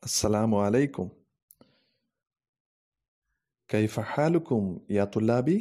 السلام عليكم كيف حالكم يا طلابي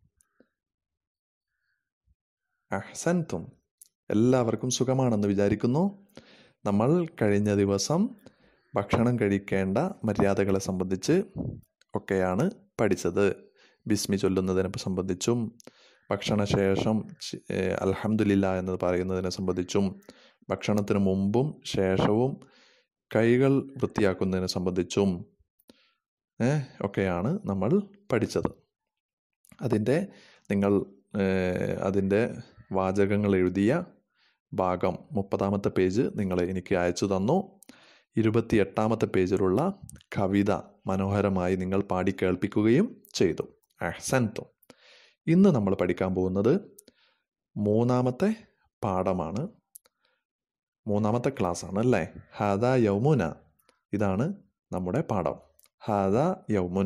അഹ്സൻതും എല്ലാവർക്കും സുഖമാണെന്ന് വിചാരിക്കുന്നു നമ്മൾ കഴിഞ്ഞ ദിവസം ഭക്ഷണം കഴിക്കേണ്ട മര്യാദകളെ സംബന്ധിച്ച് ഒക്കെയാണ് പഠിച്ചത് ബിസ്മി ചൊല്ലുന്നതിനെ സംബന്ധിച്ചും ഭക്ഷണശേഷം അൽഹംദുലില്ല എന്ന് പറയുന്നതിനെ സംബന്ധിച്ചും ഭക്ഷണത്തിന് മുമ്പും ശേഷവും കൈകൾ വൃത്തിയാക്കുന്നതിനെ സംബന്ധിച്ചും ഒക്കെയാണ് നമ്മൾ പഠിച്ചത് അതിൻ്റെ നിങ്ങൾ അതിൻ്റെ വാചകങ്ങൾ എഴുതിയ ഭാഗം മുപ്പതാമത്തെ പേജ് നിങ്ങൾ എനിക്ക് അയച്ചു തന്നു ഇരുപത്തി എട്ടാമത്തെ പേജിലുള്ള കവിത മനോഹരമായി നിങ്ങൾ പാടി കേൾപ്പിക്കുകയും ചെയ്തു അഹ്സൻതും ഇന്ന് നമ്മൾ പഠിക്കാൻ പോകുന്നത് മൂന്നാമത്തെ പാഠമാണ് മൂന്നാമത്തെ ക്ലാസ് ആണ് അല്ലേ ഹാദ യൗമുന ഇതാണ് നമ്മുടെ പാഠം ഹാദ യൗമുന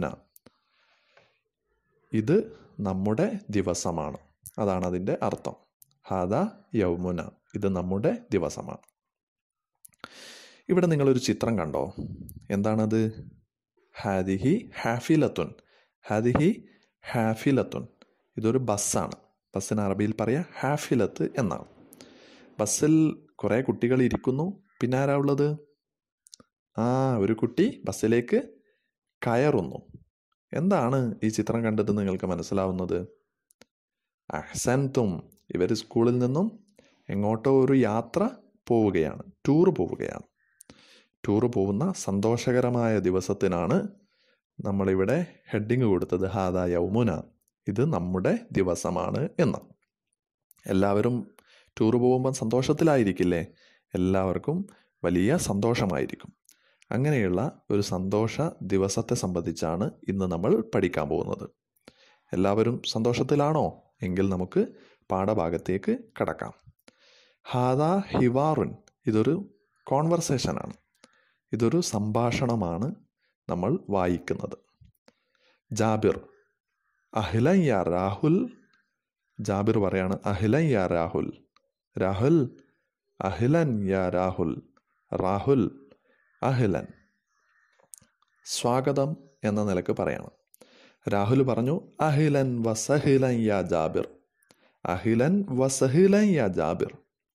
ഇത് നമ്മുടെ ദിവസമാണ് അതാണ് അതിൻ്റെ അർത്ഥം ഹാദ യൗമുന ഇത് നമ്മുടെ ദിവസമാണ് ഇവിടെ നിങ്ങളൊരു ചിത്രം കണ്ടോ എന്താണത് ഹാദിഹി ഹാഫിലത്തുൻ ഹാദിഹി ഹാഫിലത്തുൻ ഇതൊരു ബസ്സാണ് ബസ്സിന് അറബിയിൽ പറയാ ഹാഫിലത്ത് എന്നാണ് ബസ്സിൽ കുറേ കുട്ടികൾ ഇരിക്കുന്നു പിന്നെ ആരാ ഉള്ളത് ആ ഒരു കുട്ടി ബസ്സിലേക്ക് കയറുന്നു എന്താണ് ഈ ചിത്രം കണ്ടിട്ട് നിങ്ങൾക്ക് മനസ്സിലാവുന്നത് അഹ്സൻതും ഇവർ സ്കൂളിൽ നിന്നും എങ്ങോട്ടോ ഒരു യാത്ര പോവുകയാണ് ടൂർ പോവുകയാണ് ടൂർ പോകുന്ന സന്തോഷകരമായ ദിവസത്തിനാണ് നമ്മളിവിടെ ഹെഡിങ് കൊടുത്തത് ഹാദ യൗമുന ഇത് നമ്മുടെ ദിവസമാണ് എന്ന് എല്ലാവരും ടൂർ പോകുമ്പം സന്തോഷത്തിലായിരിക്കില്ലേ എല്ലാവർക്കും വലിയ സന്തോഷമായിരിക്കും അങ്ങനെയുള്ള ഒരു സന്തോഷ ദിവസത്തെ സംബന്ധിച്ചാണ് ഇന്ന് നമ്മൾ പഠിക്കാൻ പോകുന്നത് എല്ലാവരും സന്തോഷത്തിലാണോ എങ്കിൽ നമുക്ക് പാഠഭാഗത്തേക്ക് കടക്കാം ഹാദ ഹിവാറുൻ ഇതൊരു കോൺവെർസേഷനാണ് ഇതൊരു സംഭാഷണമാണ് നമ്മൾ വായിക്കുന്നത് ജാബിർ അഹിലൻ യാ രാഹുൽ ജാബിർ പറയാണ് അഹിലൻ യാ രാഹുൽ രാഹുൽ അഹിലൻ യാ രാഹുൽ രാഹുൽ അഹിലൻ സ്വാഗതം എന്ന നിലക്ക് പറയണം രാഹുൽ പറഞ്ഞു അഹിലൻ വസഹിലൻ യാ ജാബിർ അഹിലൻ വസഹിലൻ യാ ജാബിർ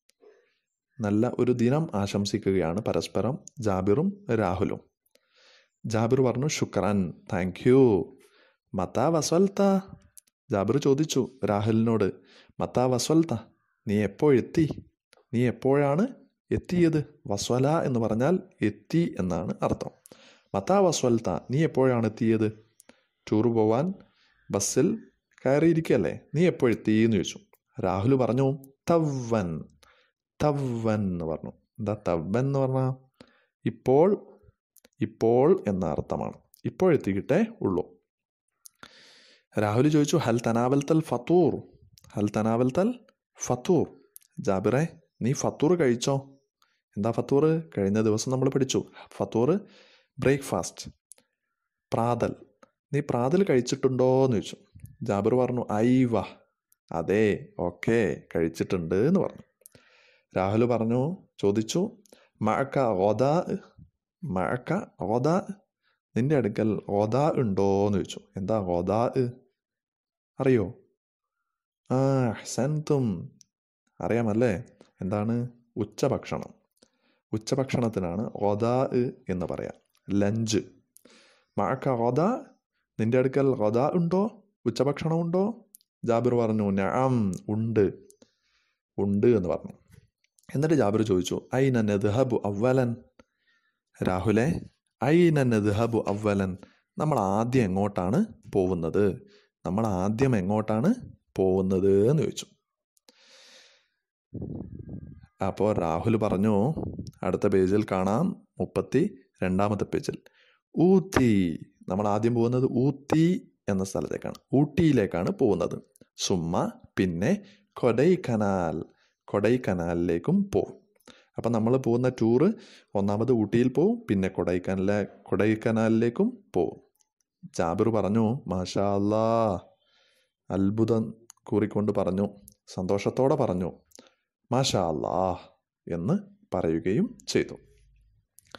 നല്ല ഒരു ദിനം ആശംസിക്കുകയാണ് പരസ്പരം ജാബിറും രാഹുലും ജാബിർ പറഞ്ഞു ശുക്രാൻ താങ്ക് യു മത്താ വസ്വൽത്ത ജാബിർ ചോദിച്ചു രാഹുലിനോട് മത്താ വസ്വൽത്ത നീ എപ്പോഴെത്തി നീ എപ്പോഴാണ് എത്തിയത് വസ്വല എന്ന് പറഞ്ഞാൽ എത്തി എന്നാണ് അർത്ഥം മത്താ വസ്വൽത്ത നീ എപ്പോഴാണ് എത്തിയത് ടൂർ പോവാൻ ബസ്സിൽ കയറിയിരിക്കല്ലേ നീ എപ്പോഴെത്തി എന്ന് ചോദിച്ചു രാഹുൽ പറഞ്ഞു തവ്വൻ തവ്വൻ എന്ന് പറഞ്ഞു എന്താ തവ്വൻ എന്ന് പറഞ്ഞാൽ ഇപ്പോൾ ഇപ്പോൾ എന്ന അർത്ഥമാണ് ഇപ്പോഴെത്തിക്കിട്ടേ ഉള്ളൂ രാഹുൽ ചോദിച്ചു ഹൽ തനാവൽത്തൽ ഫത്തൂർ ഹൽ തനാവൽത്തൽ ഫത്തൂർ ജാബിറെ നീ ഫത്തൂർ കഴിച്ചോ എന്താ ഫത്തൂർ കഴിഞ്ഞ ദിവസം നമ്മൾ പഠിച്ചു ഫത്തൂർ ബ്രേക്ക്ഫാസ്റ്റ് പ്രാതൽ നീ പ്രാതൽ കഴിച്ചിട്ടുണ്ടോ എന്ന് ചോദിച്ചു ജാബിർ പറഞ്ഞു ഐവ അതെ ഓക്കെ കഴിച്ചിട്ടുണ്ട് എന്ന് പറഞ്ഞു രാഹുൽ പറഞ്ഞു ചോദിച്ചു മഴക്ക ഓത മഴക്ക ഓത നിന്റെ അടുക്കൽ ഓത ഉണ്ടോ എന്ന് ചോദിച്ചു എന്താ ഓത അറിയോ ആ ഹസൻതും അറിയാമല്ലേ എന്താണ് ഉച്ചഭക്ഷണം ഉച്ചഭക്ഷണത്തിനാണ് ഓതാ എന്ന് പറയാം ലഞ്ച് മഴക്ക ഓത നിന്റെ അടുക്കൽ ഓത ഉണ്ടോ ഉച്ചഭക്ഷണം ഉണ്ടോ ജാബിർ പറഞ്ഞു ഞാൻ ഉണ്ട് ഉണ്ട് എന്ന് പറഞ്ഞു എന്നിട്ട് ജാബിർ ചോദിച്ചു ഐ നദ്ഹബു അവലൻ രാഹുലെ ഐ നദ്ഹബു അവലൻ നമ്മൾ ആദ്യം എങ്ങോട്ടാണ് പോകുന്നത് നമ്മൾ ആദ്യം എങ്ങോട്ടാണ് പോകുന്നത് എന്ന് ചോദിച്ചു അപ്പോൾ രാഹുൽ പറഞ്ഞു അടുത്ത പേജിൽ കാണാം മുപ്പത്തി രണ്ടാമത്തെ പേജിൽ ഊത്തി നമ്മൾ ആദ്യം പോകുന്നത് ഊത്തി എന്ന സ്ഥലത്തേക്കാണ് ഊട്ടിയിലേക്കാണ് പോകുന്നത് സുമ്മ പിന്നെ കൊടൈക്കനാൽ കൊടൈക്കനാലിലേക്കും പോകും അപ്പം നമ്മൾ പോകുന്ന ടൂറ് ഒന്നാമത് ഊട്ടിയിൽ പോവും പിന്നെ കൊടൈക്കനാലെ കൊടൈക്കനാലിലേക്കും പോവും ജാബിർ പറഞ്ഞു മാഷാ അല്ലാ അത്ഭുതം കൂറിക്കൊണ്ട് പറഞ്ഞു സന്തോഷത്തോടെ പറഞ്ഞു മാഷാ അല്ലാ എന്ന് പറയുകയും ചെയ്തു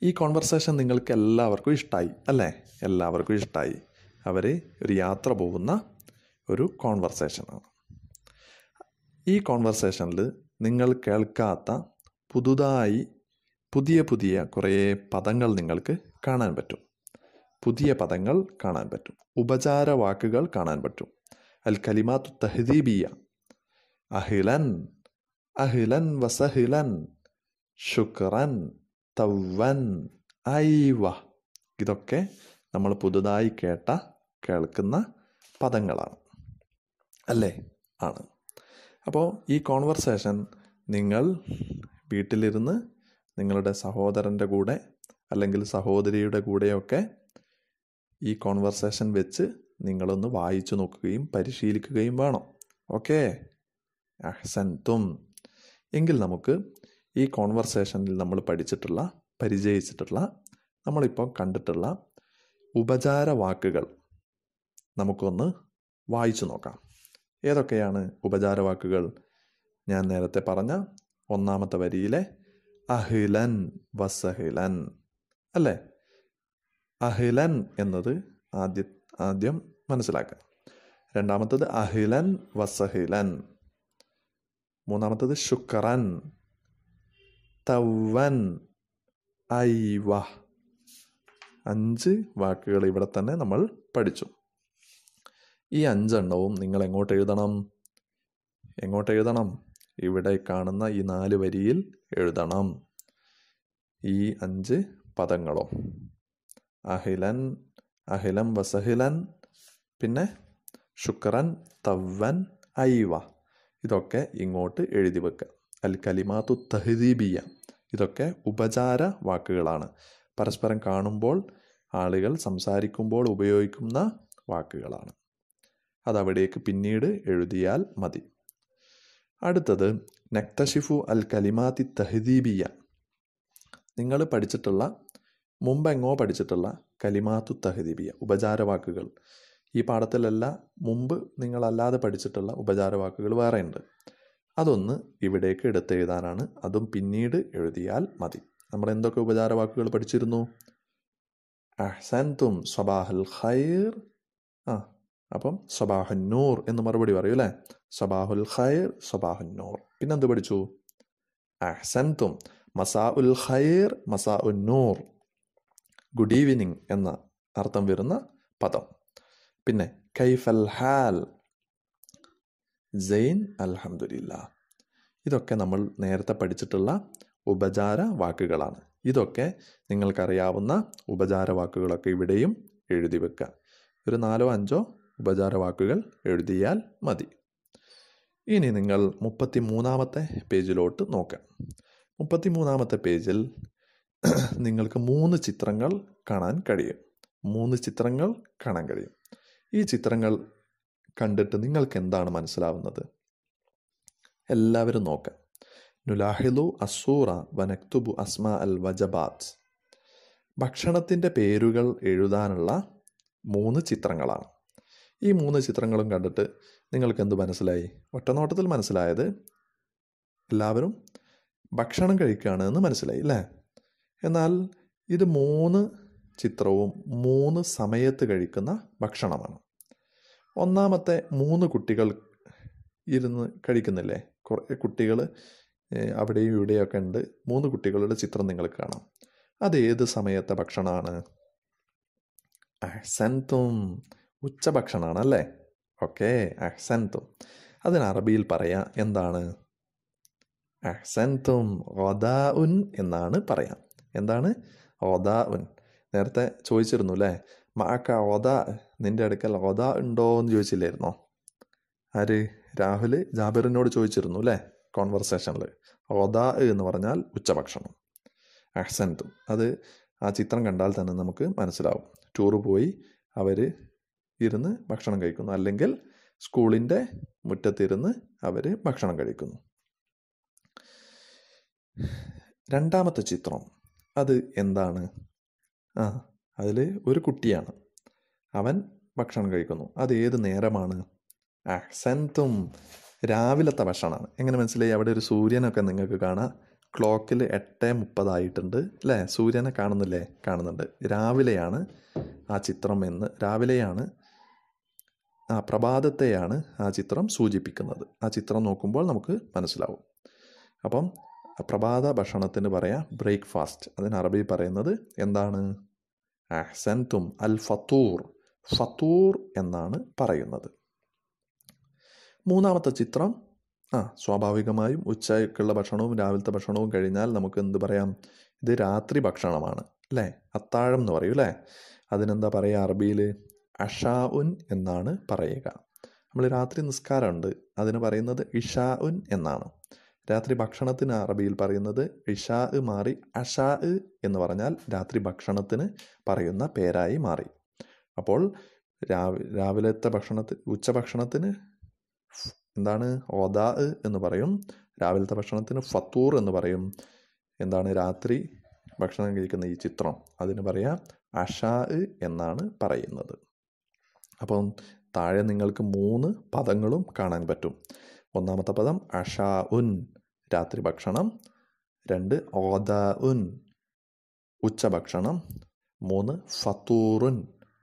ഈ കോൺവെർസേഷൻ നിങ്ങൾക്ക് എല്ലാവർക്കും ഇഷ്ടമായി അല്ലേ എല്ലാവർക്കും ഇഷ്ടമായി അവർ ഒരു യാത്ര പോകുന്ന ഒരു കോൺവെർസേഷനാണ് ഈ കോൺവെർസേഷനിൽ നിങ്ങൾ കേൾക്കാത്ത പുതുതായി പുതിയ പുതിയ കുറേ പദങ്ങൾ നിങ്ങൾക്ക് കാണാൻ പറ്റും പുതിയ പദങ്ങൾ കാണാൻ പറ്റും ഉപചാര വാക്കുകൾ കാണാൻ പറ്റും അൽ കലിമാത്തു തഹദീബിയ അഹിലൻ അഹിലൻ വസഹിലൻ ശുക്രൻ തവ്വൻ ഐവ ഇതൊക്കെ നമ്മൾ പുതുതായി കേട്ട കേൾക്കുന്ന പദങ്ങളാണ് അല്ലേ ആണ് അപ്പോൾ ഈ കോൺവെർസേഷൻ നിങ്ങൾ വീട്ടിലിരുന്ന് നിങ്ങളുടെ സഹോദരൻ്റെ കൂടെ അല്ലെങ്കിൽ സഹോദരിയുടെ കൂടെയൊക്കെ ഈ കോൺവെർസേഷൻ വെച്ച് നിങ്ങളൊന്ന് വായിച്ചു നോക്കുകയും പരിശീലിക്കുകയും വേണം ഓക്കെ അഹ്സൻതും എങ്കിൽ നമുക്ക് ഈ കോൺവെർസേഷനിൽ നമ്മൾ പഠിച്ചിട്ടുള്ള പരിചയിച്ചിട്ടുള്ള നമ്മളിപ്പോൾ കണ്ടിട്ടുള്ള ഉപചാര വാക്കുകൾ നമുക്കൊന്ന് വായിച്ചു നോക്കാം ഏതൊക്കെയാണ് ഉപചാര വാക്കുകൾ ഞാൻ നേരത്തെ പറഞ്ഞ ഒന്നാമത്തെ വരിയിലെ അഹിലൻ വസഹിലൻ അല്ലേ അഹിലൻ എന്നത് ആദ്യ ആദ്യം മനസ്സിലാക്കുക രണ്ടാമത്തത് അഹിലൻ വസഹിലൻ മൂന്നാമത്തത് ശുക്രൻ തവൻ ഐവ അഞ്ച് വാക്കുകൾ ഇവിടെ തന്നെ നമ്മൾ പഠിച്ചു ഈ അഞ്ചെണ്ണവും നിങ്ങൾ എങ്ങോട്ട് എഴുതണം എങ്ങോട്ട് എഴുതണം ഇവിടെ കാണുന്ന ഈ നാല് വരിയിൽ എഴുതണം ഈ അഞ്ച് പദങ്ങളും അഹിലൻ അഹിലം വസഹിലൻ പിന്നെ ശുക്രൻ തവ്വൻ ഐവ ഇതൊക്കെ ഇങ്ങോട്ട് എഴുതി വെക്കുക അൽ കലിമാത്തു തഹദീബിയ ഇതൊക്കെ ഉപചാര വാക്കുകളാണ് പരസ്പരം കാണുമ്പോൾ ആളുകൾ സംസാരിക്കുമ്പോൾ ഉപയോഗിക്കുന്ന വാക്കുകളാണ് അതവിടേക്ക് പിന്നീട് എഴുതിയാൽ മതി അടുത്തത് നക്തഷിഫു അൽ കലിമാത്തി തഹദീബിയ നിങ്ങൾ പഠിച്ചിട്ടുള്ള മുമ്പെങ്ങോ പഠിച്ചിട്ടുള്ള കലിമാത്തു തഹദീബിയ ഉപചാര വാക്കുകൾ ഈ പാഠത്തിലല്ല മുമ്പ് നിങ്ങളല്ലാതെ പഠിച്ചിട്ടുള്ള ഉപചാര വാക്കുകൾ വേറെ ഉണ്ട് അതൊന്ന് ഇവിടേക്ക് എടുത്തെഴുതാനാണ് അതും പിന്നീട് എഴുതിയാൽ മതി നമ്മൾ എന്തൊക്കെ ഉപചാര വാക്കുകൾ പഠിച്ചിരുന്നു അഹ്സൻതും സബാഹൽ ഖൈർ ആ അപ്പം സബാഹുന്നൂർ എന്ന് മറുപടി പറയൂ അല്ലേ സബാഹുൽ ഖൈർ സബാഹുന്നൂർ പിന്നെന്ത് പഠിച്ചു അഹ്സൻതും മസാ ഉൽ ഖൈർ മസാ ഉന്നൂർ ഗുഡ് ഈവനിങ് എന്ന അർത്ഥം വരുന്ന പദം പിന്നെ കൈഫൽ ഹാൽ സെയിൻ അൽഹംദുലില്ല ഇതൊക്കെ നമ്മൾ നേരത്തെ പഠിച്ചിട്ടുള്ള ഉപചാര വാക്കുകളാണ് ഇതൊക്കെ നിങ്ങൾക്കറിയാവുന്ന ഉപചാര വാക്കുകളൊക്കെ ഇവിടെയും എഴുതി വെക്കുക ഒരു നാലോ അഞ്ചോ ഉപചാര വാക്കുകൾ എഴുതിയാൽ മതി ഇനി നിങ്ങൾ മുപ്പത്തി മൂന്നാമത്തെ പേജിലോട്ട് നോക്കാം മുപ്പത്തി മൂന്നാമത്തെ പേജിൽ നിങ്ങൾക്ക് മൂന്ന് ചിത്രങ്ങൾ കാണാൻ കഴിയും മൂന്ന് ചിത്രങ്ങൾ കാണാൻ കഴിയും ഈ ചിത്രങ്ങൾ കണ്ടിട്ട് നിങ്ങൾക്ക് എന്താണ് മനസ്സിലാവുന്നത് എല്ലാവരും നോക്കാം നുലാഹിലു അസൂറ വനക്തുബു അസ്മ അൽ വജബാത്ത് ഭക്ഷണത്തിൻ്റെ പേരുകൾ എഴുതാനുള്ള മൂന്ന് ചിത്രങ്ങളാണ് ഈ മൂന്ന് ചിത്രങ്ങളും കണ്ടിട്ട് നിങ്ങൾക്ക് എന്ത് മനസ്സിലായി ഒറ്റനോട്ടത്തിൽ മനസ്സിലായത് എല്ലാവരും ഭക്ഷണം കഴിക്കുകയാണ് എന്ന് മനസ്സിലായി അല്ലേ എന്നാൽ ഇത് മൂന്ന് ചിത്രവും മൂന്ന് സമയത്ത് കഴിക്കുന്ന ഭക്ഷണമാണ് ഒന്നാമത്തെ മൂന്ന് കുട്ടികൾ ഇരുന്ന് കഴിക്കുന്നില്ലേ കുറേ കുട്ടികൾ അവിടെയും ഇവിടെയൊക്കെ ഉണ്ട് മൂന്ന് കുട്ടികളുടെ ചിത്രം നിങ്ങൾക്ക് കാണാം അത് ഏത് സമയത്തെ ഭക്ഷണമാണ് അഹ്സൻതും ഉച്ചഭക്ഷണമാണ് അല്ലേ ഓക്കെ അഹ്സൻതും അതിന് അറബിയിൽ പറയാം എന്താണ് അഹ്സൻതും ഒദാ ഉൻ എന്നാണ് പറയാം എന്താണ് ഒദാ ഉൻ നേരത്തെ ചോദിച്ചിരുന്നു അല്ലേ മാക്ക ഒദ നിന്റെ അടുക്കൽ ഒദ ഉണ്ടോ എന്ന് ചോദിച്ചില്ലായിരുന്നോ ആര് രാഹുൽ ജാബിറിനോട് ചോദിച്ചിരുന്നു അല്ലേ കോൺവെർസേഷനിൽ ഒദ എന്ന് പറഞ്ഞാൽ ഉച്ചഭക്ഷണം അഹ്സൻതും അത് ആ ചിത്രം കണ്ടാൽ തന്നെ നമുക്ക് മനസ്സിലാവും ടൂറ് പോയി അവർ ഇരുന്ന് ഭക്ഷണം കഴിക്കുന്നു അല്ലെങ്കിൽ സ്കൂളിൻ്റെ മുറ്റത്തിരുന്ന് അവർ ഭക്ഷണം കഴിക്കുന്നു രണ്ടാമത്തെ ചിത്രം അത് എന്താണ് ആ അതിൽ ഒരു കുട്ടിയാണ് അവൻ ഭക്ഷണം കഴിക്കുന്നു അത് ഏത് നേരമാണ് അഹ്സൻതും രാവിലത്തെ ഭക്ഷണമാണ് എങ്ങനെ മനസ്സിലായി അവിടെ ഒരു സൂര്യനൊക്കെ നിങ്ങൾക്ക് കാണാം ക്ലോക്കിൽ എട്ട് മുപ്പതായിട്ടുണ്ട് അല്ലേ സൂര്യനെ കാണുന്നില്ലേ കാണുന്നുണ്ട് രാവിലെയാണ് ആ ചിത്രം എന്ന് രാവിലെയാണ് ആ പ്രഭാതത്തെയാണ് ആ ചിത്രം സൂചിപ്പിക്കുന്നത് ആ ചിത്രം നോക്കുമ്പോൾ നമുക്ക് മനസ്സിലാവും അപ്പം പ്രഭാത ഭക്ഷണത്തിന് പറയാം ബ്രേക്ക്ഫാസ്റ്റ് അതിന് അറബി പറയുന്നത് എന്താണ് അഹ്സൻതും അൽ ഫത്തൂർ ഫത്തൂർ എന്നാണ് പറയുന്നത് മൂന്നാമത്തെ ചിത്രം ആ സ്വാഭാവികമായും ഉച്ചയ്ക്കുള്ള ഭക്ഷണവും രാവിലത്തെ ഭക്ഷണവും കഴിഞ്ഞാൽ നമുക്ക് എന്ത് പറയാം ഇത് രാത്രി ഭക്ഷണമാണ് അല്ലേ അത്താഴം എന്ന് പറയും അല്ലേ അതിനെന്താ പറയുക അറബിയിൽ അഷാ ഉൻ എന്നാണ് പറയുക നമ്മൾ രാത്രി നിസ്കാരമുണ്ട് അതിന് പറയുന്നത് ഇഷാ ഉൻ എന്നാണ് രാത്രി ഭക്ഷണത്തിന് അറബിയിൽ പറയുന്നത് ഇഷാ മാറി അഷാ എന്ന് പറഞ്ഞാൽ രാത്രി ഭക്ഷണത്തിന് പറയുന്ന പേരായി മാറി അപ്പോൾ രാവി രാവിലത്തെ ഭക്ഷണത്തിന് ഉച്ചഭക്ഷണത്തിന് എന്താണ് ഓദാ എന്ന് പറയും രാവിലത്തെ ഭക്ഷണത്തിന് ഫത്തൂർ എന്ന് പറയും എന്താണ് രാത്രി ഭക്ഷണം കഴിക്കുന്ന ഈ ചിത്രം അതിന് പറയാം അഷാ എന്നാണ് പറയുന്നത് അപ്പം താഴെ നിങ്ങൾക്ക് മൂന്ന് പദങ്ങളും കാണാൻ പറ്റും ഒന്നാമത്തെ പദം അഷാ ഉൻ രാത്രി ഭക്ഷണം രണ്ട് ഓദ ഉൻ ഉച്ചഭക്ഷണം മൂന്ന് ഫത്തൂറുൻ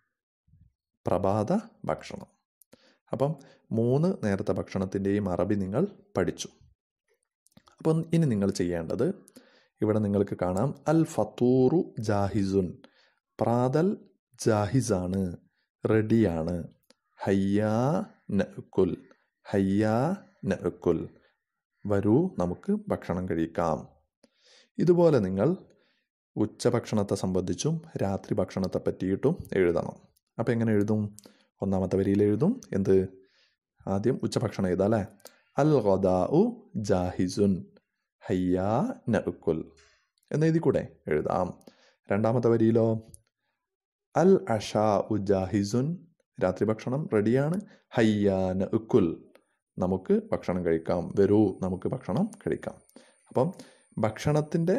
പ്രഭാത ഭക്ഷണം അപ്പം മൂന്ന് നേരത്തെ ഭക്ഷണത്തിൻ്റെയും അറബി നിങ്ങൾ പഠിച്ചു അപ്പം ഇനി നിങ്ങൾ ചെയ്യേണ്ടത് ഇവിടെ നിങ്ങൾക്ക് കാണാം അൽ ഫത്തൂറു ജാഹിസുൻ പ്രാതൽ ജാഹിസാണ് റെഡിയാണ് ഹയ്യാ നഅ്കുൽ ഹയ്യാ നഅ്കുൽ വരൂ നമുക്ക് ഭക്ഷണം കഴിക്കാം ഇതുപോലെ നിങ്ങൾ ഉച്ചഭക്ഷണത്തെ സംബന്ധിച്ചും രാത്രി ഭക്ഷണത്തെ പറ്റിയിട്ടും എഴുതണം അപ്പോൾ എങ്ങനെ എഴുതും ഒന്നാമത്തെ വരിയിൽ എഴുതും എന്ത് ആദ്യം ഉച്ചഭക്ഷണം എഴുതാം അല്ലേ അൽ ഗദാഉ ജാഹിസുൻ ഹയ്യാ നഅ്കുൽ എന്നെഴുതി കൂടെ എഴുതാം രണ്ടാമത്തെ വരിയിലോ അൽ അഷാ ഉ ജാഹിസുൻ രാത്രി ഭക്ഷണം റെഡിയാണ് ഹയ്യാ നഅ്കുൽ നമുക്ക് ഭക്ഷണം കഴിക്കാം വരൂ നമുക്ക് ഭക്ഷണം കഴിക്കാം അപ്പം ഭക്ഷണത്തിൻ്റെ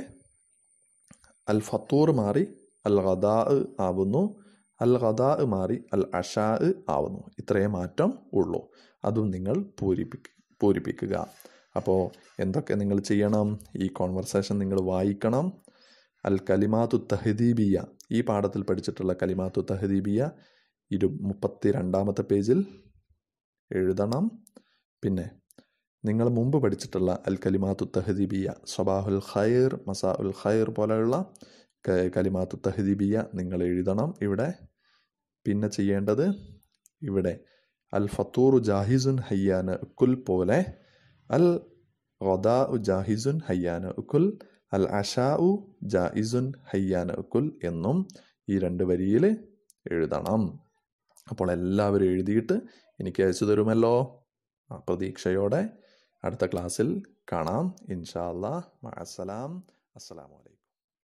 അൽ ഫത്തൂർ മാറി അൽ ഗദാ ആവുന്നു അൽ ഗദാ മാറി അൽ അഷാ ആവുന്നു ഇത്രയേ മാറ്റം ഉള്ളൂ അതും നിങ്ങൾ പൂരിപ്പിക്കുക പൂരിപ്പിക്കുക അപ്പോൾ എന്തൊക്കെ നിങ്ങൾ ചെയ്യണം ഈ കോൺവെർസേഷൻ നിങ്ങൾ വായിക്കണം അൽ കലിമാത്തു തഹദീബിയ ഈ പാഠത്തിൽ പഠിച്ചിട്ടുള്ള കലിമാത്തു തഹദീബിയ ഇരു മുപ്പത്തി രണ്ടാമത്തെ പേജിൽ എഴുതണം പിന്നെ നിങ്ങൾ മുമ്പ് പഠിച്ചിട്ടുള്ള അൽ കലിമാത്തു തഹദീബിയ സ്വബാഹുൽ ഖൈർ മസാ ഉൽ ഖൈർ പോലെയുള്ള കലിമാത്തു തഹദീബിയ നിങ്ങൾ എഴുതണം ഇവിടെ പിന്നെ ചെയ്യേണ്ടത് ഇവിടെ അൽ ഫത്തൂർ ജാഹിസുൻ ഹയ്യാന ഉക്കുൽ പോലെ അൽ ഗദാ ജാഹിസുൻ ഹയ്യാന ഉക്കുൽ അൽ അഷാ ഉ ജായിസുൻ ഹയ്യാന ഉക്കുൽ എന്നും ഈ രണ്ട് വരിയിൽ എഴുതണം അപ്പോൾ എല്ലാവരും എഴുതിയിട്ട് എനിക്ക് അയച്ചു തരുമല്ലോ ആ പ്രതീക്ഷയോടെ അടുത്ത ക്ലാസ്സിൽ കാണാം ഇൻഷാ അല്ലാ മഅസ്സലാം അസ്സലാമു അലൈക്കും